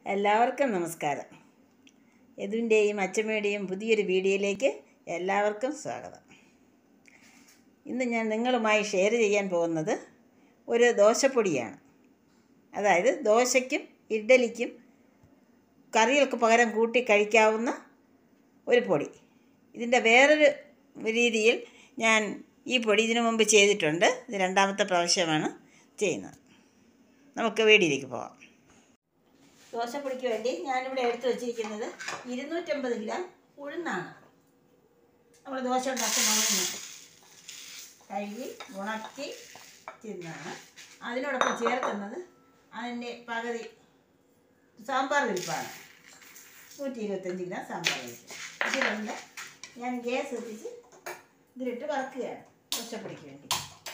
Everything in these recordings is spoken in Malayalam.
എല്ലാവർക്കും നമസ്കാരം യദുവിൻ്റെയും അച്ചമ്മയുടെയും പുതിയൊരു വീഡിയോയിലേക്ക് എല്ലാവർക്കും സ്വാഗതം ഇന്ന് ഞാൻ നിങ്ങളുമായി ഷെയർ ചെയ്യാൻ പോകുന്നത് ഒരു ദോശപ്പൊടിയാണ് അതായത് ദോശയ്ക്കും ഇഡ്ഡലിക്കും കറികൾക്ക് പകരം കൂട്ടി കഴിക്കാവുന്ന ഒരു പൊടി ഇതിൻ്റെ വേറൊരു രീതിയിൽ ഞാൻ ഈ പൊടി ഇതിനു മുമ്പ് ചെയ്തിട്ടുണ്ട് ഇത് രണ്ടാമത്തെ പ്രാവശ്യമാണ് ചെയ്യുന്നത് നമുക്ക് വീഡിയോയിലേക്ക് പോകാം ദോശപ്പൊടിക്ക് വേണ്ടി ഞാനിവിടെ എടുത്തു വച്ചിരിക്കുന്നത് ഇരുന്നൂറ്റമ്പത് ഗ്രാം ഉഴുന്നാണ് നമ്മൾ ദോശ ഉണ്ടാക്കുന്ന കഴുകി ഉണക്കി തിന്നാണ് അതിനോടൊപ്പം ചേർക്കുന്നത് അതിൻ്റെ പകുതി സാമ്പാർ പരിപ്പാണ് നൂറ്റി ഇരുപത്തഞ്ച് ഗ്രാം സാമ്പാർ പരിപ്പ് ഇതിലുണ്ട് ഞാൻ ഗ്യാസ് എത്തിച്ച് ഇതിലിട്ട് വറക്കുകയാണ് ദോശപ്പൊടിക്ക് വേണ്ടി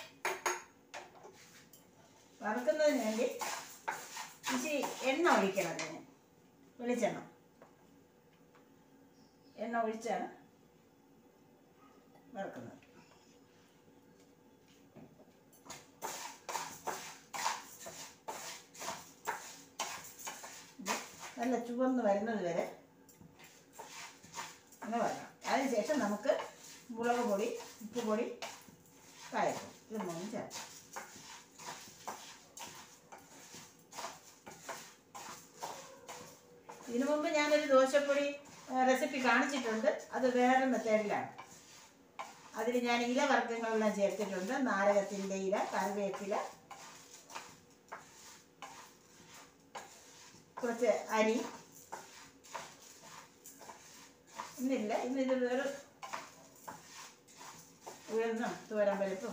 വറുക്കുന്നതിന് വേണ്ടി ഇച്ചിരി എണ്ണ ഒഴിക്കണം അതിന് വെളിച്ചെണ്ണ എണ്ണ ഒഴിച്ചാണ് വറുക്കുന്നത് ഇത് നല്ല ചുവന്ന് വരുന്നത് വരെ അങ്ങനെ വരണം അതിനുശേഷം നമുക്ക് മുളക് പൊടി ഉപ്പ് പൊടി കായപ്പം ഇത് മൂന്നും ചേർക്കാം ഇതിനു മുമ്പ് ഞാനൊരു ദോശപ്പൊടി റെസിപ്പി കാണിച്ചിട്ടുണ്ട് അത് വേറെ മെത്തേഡിലാണ് അതിൽ ഞാൻ ഇല വർഗ്ഗങ്ങളെല്ലാം ചേർത്തിട്ടുണ്ട് നാരകത്തിൻ്റെ ഇല കറിവേപ്പില കുറച്ച് അരി ഇന്നില്ല ഇന്നിത് വേറെ ഉയർന്ന തോരൻ പരിപ്പും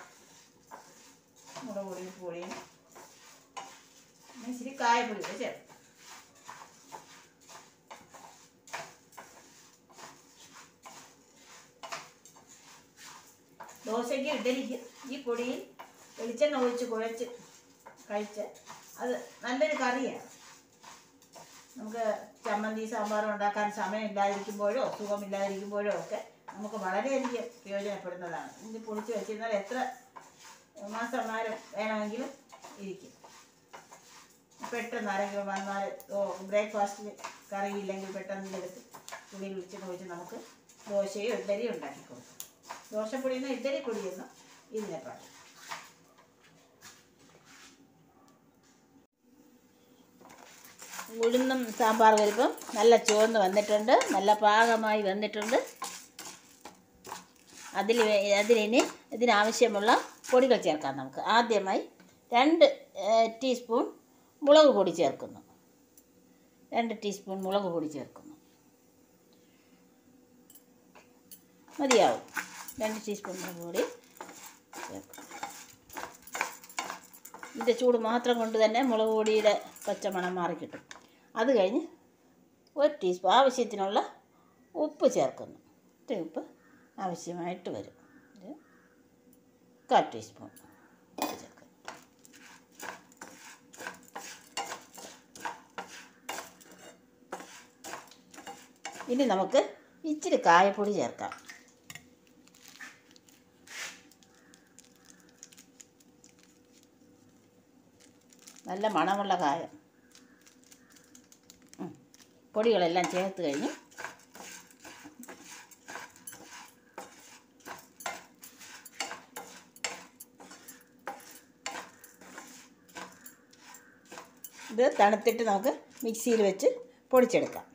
മുളക് പൊടിയും പൊടിയും ഇച്ചിരി കായപ്പൊടി കൂടെ ചേർക്കും ദോശയ്ക്ക് ഇഡലിക്ക് ഈ പൊടിയിൽ വെളിച്ചെണ്ണ ഒഴിച്ച് കുഴച്ച് കഴിച്ച് അത് നല്ലൊരു കറിയാണ് നമുക്ക് ചമ്മന്തി സാമ്പാറും ഉണ്ടാക്കാൻ സമയമില്ലാതിരിക്കുമ്പോഴോ സുഖമില്ലാതിരിക്കുമ്പോഴോ ഒക്കെ നമുക്ക് വളരെയധികം പ്രയോജനപ്പെടുന്നതാണ് ഇത് പൊളിച്ച് വെച്ചിരുന്നാൽ എത്ര മാസമാരും വേണമെങ്കിലും ഇരിക്കും പെട്ടെന്ന് ആരെങ്കിലും വന്നാൽ ഓ ബ്രേക്ക്ഫാസ്റ്റിന് കറിയില്ലെങ്കിൽ പെട്ടെന്ന് ഇതെടുത്ത് തുണിയിൽ വെച്ച് വെച്ച് നമുക്ക് ദോശയോ ഇഡ്ഡലിയോ ഉണ്ടാക്കി കൊടുക്കാം ദോശപ്പൊടിയെന്നോ ഇഡ്ഡലി പൊടിയെന്നോ ഇതിനെ പറയും ഉഴുന്നും സാമ്പാർ പരിപ്പും നല്ല ചുവന്ന് വന്നിട്ടുണ്ട് നല്ല പാകമായി വന്നിട്ടുണ്ട് അതിൽ അതിലിനി ഇതിനാവശ്യമുള്ള പൊടികൾ ചേർക്കാം നമുക്ക് ആദ്യമായി രണ്ട് ടീസ്പൂൺ മുളക് പൊടി ചേർക്കുന്നു രണ്ട് ടീസ്പൂൺ മുളക് പൊടി ചേർക്കുന്നു മതിയാവും രണ്ട് ടീസ്പൂൺ മുളക് പൊടി ചേർക്കും ഇതിൻ്റെ ചൂട് മാത്രം കൊണ്ട് തന്നെ മുളക് പൊടിയുടെ പച്ചമണം മാറിക്കിട്ടും അത് കഴിഞ്ഞ് ഒരു ടീസ്പൂൺ ആവശ്യത്തിനുള്ള ഉപ്പ് ചേർക്കുന്നു ഇത്ര ഉപ്പ് ആവശ്യമായിട്ട് വരും ഇത് കാൽ ടീസ്പൂൺ ഉപ്പ് ചേർക്കുന്നു ഇനി നമുക്ക് ഇച്ചിരി കായപ്പൊടി ചേർക്കാം നല്ല മണമുള്ള കായം പൊടികളെല്ലാം ചേർത്ത് കഴിഞ്ഞ് ഇത് തണുത്തിട്ട് നമുക്ക് മിക്സിയിൽ വെച്ച് പൊടിച്ചെടുക്കാം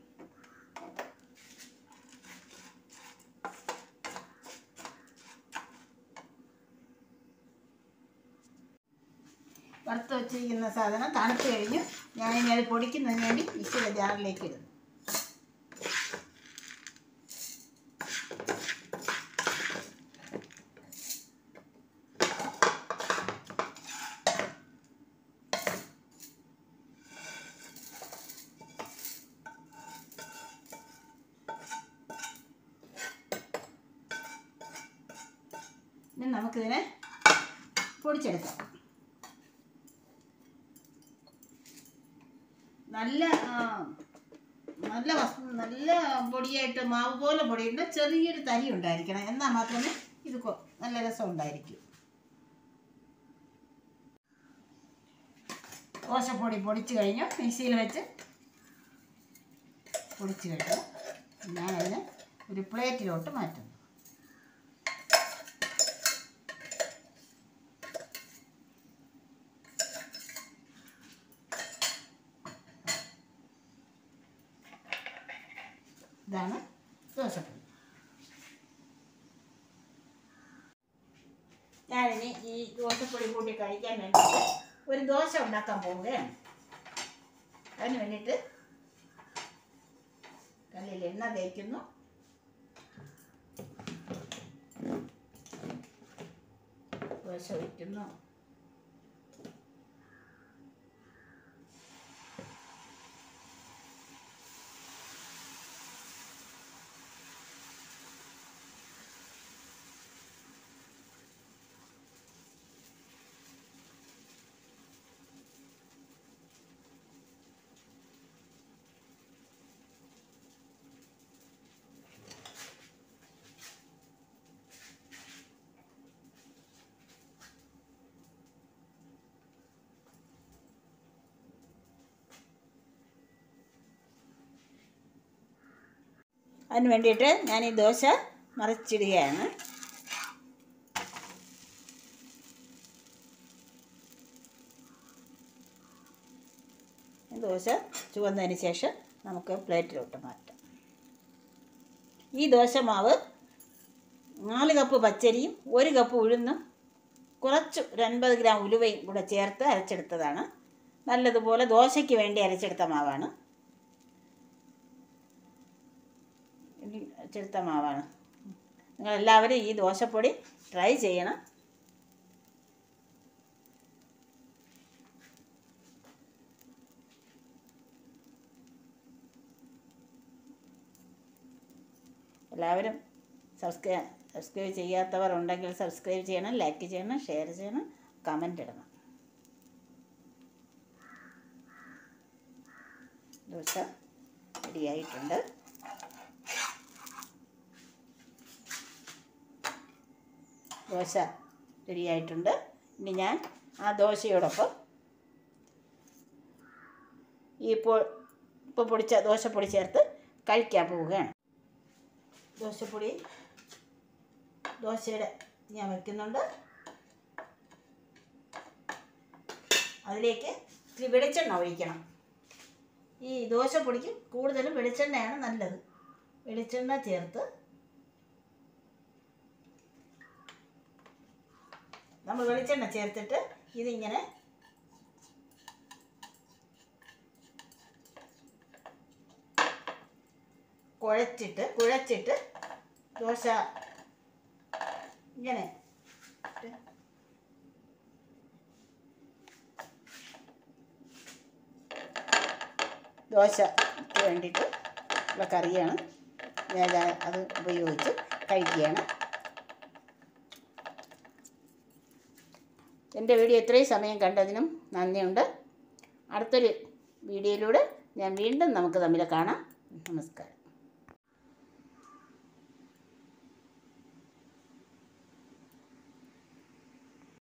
വറുത്ത് വെച്ചിരിക്കുന്ന സാധനം തണുത്ത് കഴിഞ്ഞു ഞാനിനി അത് പൊടിക്കുന്നതിന് വേണ്ടി മിക്സിയുടെ ജാറിലേക്ക് ഇടുന്നു ഇനി നമുക്കിതിനെ പൊടിച്ചെടുക്കാം നല്ല നല്ല വസ്തു നല്ല പൊടിയായിട്ട് മാവ് പോലെ പൊടിയുണ്ട് ചെറിയൊരു തരി ഉണ്ടായിരിക്കണം എന്നാൽ മാത്രമേ ഇത് നല്ല രസം ഉണ്ടായിരിക്കൂ ദോശപ്പൊടി പൊടിച്ച് കഴിഞ്ഞു മിക്സിയിൽ വെച്ച് പൊടിച്ച് കഴിഞ്ഞു ഞാനതിനെ ഒരു പ്ലേറ്റിലോട്ട് മാറ്റുന്നു ഇതാണ് ദോശപ്പൊടി ഞാനിനി ഈ ദോശപ്പൊടി കൂട്ടി കഴിക്കാൻ വേണ്ടിയിട്ട് ഒരു ദോശ ഉണ്ടാക്കാൻ പോവുകയാണ് അതിന് വേണ്ടിയിട്ട് കല്ലിൽ എണ്ണ തേക്കുന്നു ദോശ വയ്ക്കുന്നു അതിന് വേണ്ടിയിട്ട് ഞാൻ ഈ ദോശ മറിച്ചിടുകയാണ് ഈ ദോശ ചുവന്നതിന് ശേഷം നമുക്ക് പ്ലേറ്റിലോട്ട് മാറ്റാം ഈ ദോശമാവ് നാല് കപ്പ് പച്ചരിയും ഒരു കപ്പ് ഉഴുന്നും കുറച്ച് ഒരു അൻപത് ഗ്രാം ഉലുവയും കൂടെ ചേർത്ത് അരച്ചെടുത്തതാണ് നല്ലതുപോലെ ദോശയ്ക്ക് വേണ്ടി അരച്ചെടുത്ത മാവാണ് ചെറുത്ത മാവാണ് നിങ്ങളെല്ലാവരും ഈ ദോശപ്പൊടി ട്രൈ ചെയ്യണം എല്ലാവരും സബ്സ്ക്രൈബ് സബ്സ്ക്രൈബ് ചെയ്യാത്തവർ ഉണ്ടെങ്കിൽ സബ്സ്ക്രൈബ് ചെയ്യണം ലൈക്ക് ചെയ്യണം ഷെയർ ചെയ്യണം കമൻ്റ് ഇടണം ദോശ റെഡിയായിട്ടുണ്ട് ദോശ റെഡിയായിട്ടുണ്ട് ഇനി ഞാൻ ആ ദോശയോടൊപ്പം ഈ ഇപ്പോൾ ഇപ്പോൾ പൊടിച്ച ദോശപ്പൊടി ചേർത്ത് കഴിക്കാൻ പോവുകയാണ് ദോശപ്പൊടി ദോശയുടെ ഞാൻ വയ്ക്കുന്നുണ്ട് അതിലേക്ക് ഇത്തിരി വെളിച്ചെണ്ണ ഒഴിക്കണം ഈ ദോശപ്പൊടിക്ക് കൂടുതലും വെളിച്ചെണ്ണയാണ് നല്ലത് വെളിച്ചെണ്ണ ചേർത്ത് നമ്മൾ വെളിച്ചെണ്ണ ചേർത്തിട്ട് ഇതിങ്ങനെ കുഴച്ചിട്ട് കുഴച്ചിട്ട് ദോശ ഇങ്ങനെ ഇട്ട് ദോശയ്ക്ക് വേണ്ടിയിട്ട് ഉള്ള കറിയാണ് ഞാൻ അത് ഉപയോഗിച്ച് കഴിക്കുകയാണ് എൻ്റെ വീഡിയോ ഇത്രയും സമയം കണ്ടതിനും നന്ദിയുണ്ട് അടുത്തൊരു വീഡിയോയിലൂടെ ഞാൻ വീണ്ടും നമുക്ക് തമ്മിൽ കാണാം നമസ്കാരം